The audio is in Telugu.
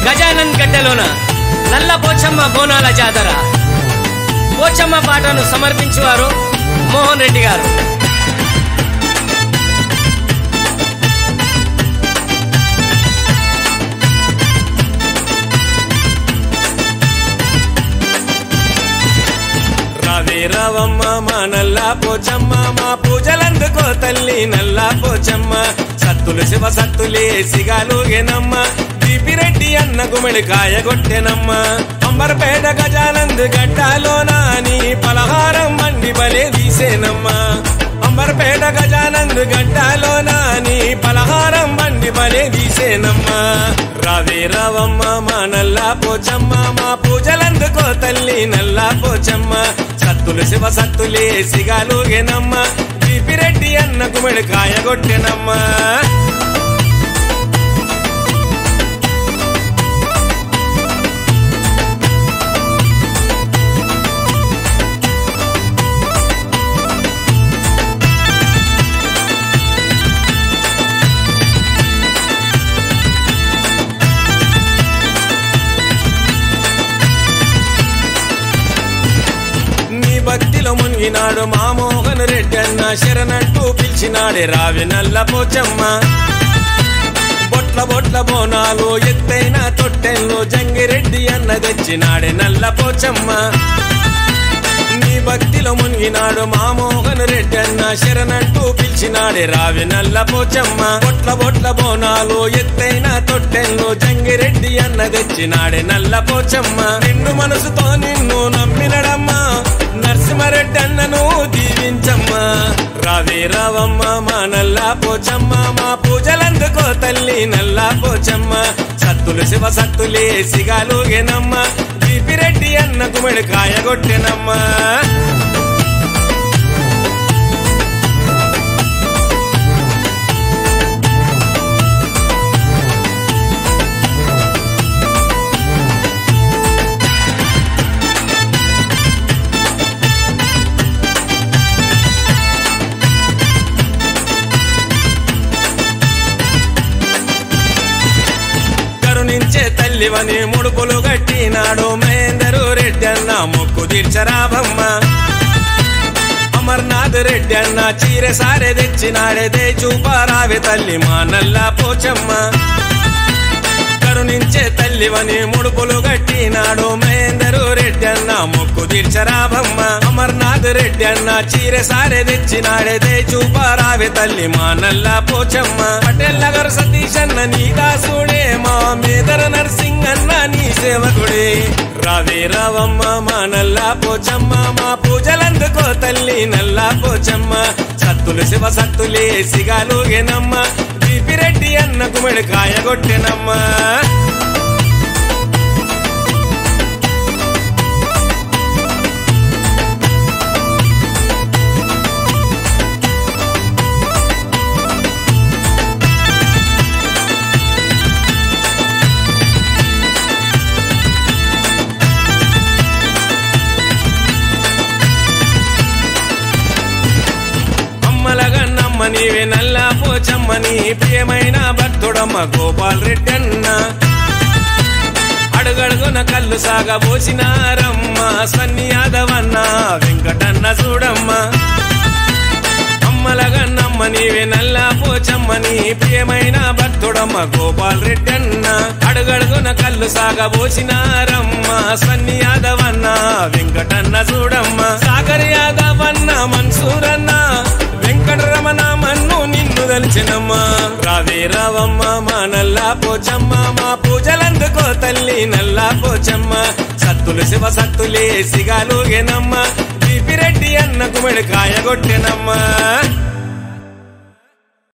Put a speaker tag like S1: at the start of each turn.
S1: గజానన్ గడ్డలోన నల్ల పోచమ్మ బోనాల జాతర పోచమ్మ పాటను సమర్పించువారు మోహన్ రెడ్డి గారు
S2: రావే రావమ్మ మా నల్లా పోచమ్మ మా పూజలందుకో తల్లి నల్లా పోచమ్మ సత్తులు శివ సత్తులే సిగాలుగెనమ్మ దీపిరెడ్డి అన్న గుమిడి కాయగొట్టెనమ్మ అంబర్పేట గజానంద్ గడ్డాలోన నీ పలహారం మండి బలే తీసేనమ్మ అంబర్పేట గజానంద్ గడ్డాలోన నీ పలహారం మండి బలే తీసేనమ్మ రావే రావమ్మ మా నల్లా పోచమ్మ మా పూజలందుకో తల్లి నల్లా పోచమ్మ సత్తులు శివ సత్తులే సిగాలుగెనమ్మ దీపిరెడ్డి అన్న గుమిడి కాయగొట్టెనమ్మ నీ భక్తిలో మునిగినాడు మా మోహన్ రెడ్డి అన్న శరణంటూ పిలిచినాడే రావి నల్ల పోచమ్మ బొట్ల బొట్ల బోనాలు ఎత్తైన తొట్టెల్లో జంగిరెడ్డి అన్న తెచ్చినాడే నల్ల పోచమ్మ నీ భక్తిలో మునిగినాడు మా మోహన్ రెడ్డి అన్న శరణంటూ పిలిచినాడే రావి నల్ల పోచమ్మ బొట్ల బొట్ల బోనాలు ఎత్తైన తొట్టెల్లో జంగిరెడ్డి అన్న తెచ్చినాడే నల్ల పోచమ్మ నిన్ను మనసుతో నిన్ను నమ్మినడమ్మా నరసింహారెడ్డి అన్నను దీవించమ్మా రావే రావమ్మ మా నల్లా పోచమ్మ మా పూజలందుకో తల్లి నల్లా పోచమ్మ సత్తులు శివ సత్తులే సిగాలుగెనమ్మ దీపిరెడ్డి అన్న గుమిడి కాయగొట్టెనమ్మా కరుణించే తల్లివని ముడుపులు గట్టినాడు మహేందరు రెడ్డి అన్న మొక్కు తీర్చరాబమ్మ అమర్నాథ్ రెడ్డి అన్న చీర సారె తెచ్చినాడే దే చూపారావే తల్లి మా నల్లా పోచమ్మ కరుణించే తల్లివని ముడుపులు గట్టినాడు మహేందరు రెడ్డి అన్న మొక్కు తీర్చరాబమ్మ అమర్నాథ్ రెడ్డి అన్న చీర సారె తెచ్చినాడే దే చూపారావే తల్లి మా నల్లా పోచమ్మ పటేల్ నగర్ సతీష్ అన్న నీ దాసుడే మా మేదర నర్సింగ్ అన్న నీ సేవకుడే రావే రావమ్మ మా నల్లా పోచమ్మ మా పూజలందుకో తల్లి నల్లా పోచమ్మ సత్తులు శివ సత్తులే సిగాలుగెనమ్మ దీపిరెడ్డి అన్న గుమిడి కాయగొట్టెనమ్మా అమ్మలగన్నమ్మ నీవే నల్లా పోచమ్మ నీ ప్రియమైన భక్తుడమ్మ గోపాల్ రెడ్డి అన్న అడుగడుగున కళ్ళు సాగబోసినారమ్మ సన్ని యాదవన్న వెంకటన్న చూడమ్మ అమ్మలగన్నమ్మ నీవే నల్లా పోచమ్మ నీ ప్రియమైన భక్తుడమ్మ గోపాల్ రెడ్డి అన్న అడుగడుగున కళ్ళు సాగబోసినారమ్మ సన్ని యాదవన్న వెంకటన్న చూడమ్మ సాగర్ యాదవన్న మన్సూరన్న వెంకటరమణ మన్ను నిన్ను దలిచినమ్మా రావే రావమ్మ మా నల్లా పోచమ్మ మా పూజలందుకో తల్లి నల్లా పోచమ్మ సత్తులు శివ సత్తులే సిగాలుగెనమ్మ దీపిరెడ్డి అన్న కుమిడి కాయగొట్టెనమ్మా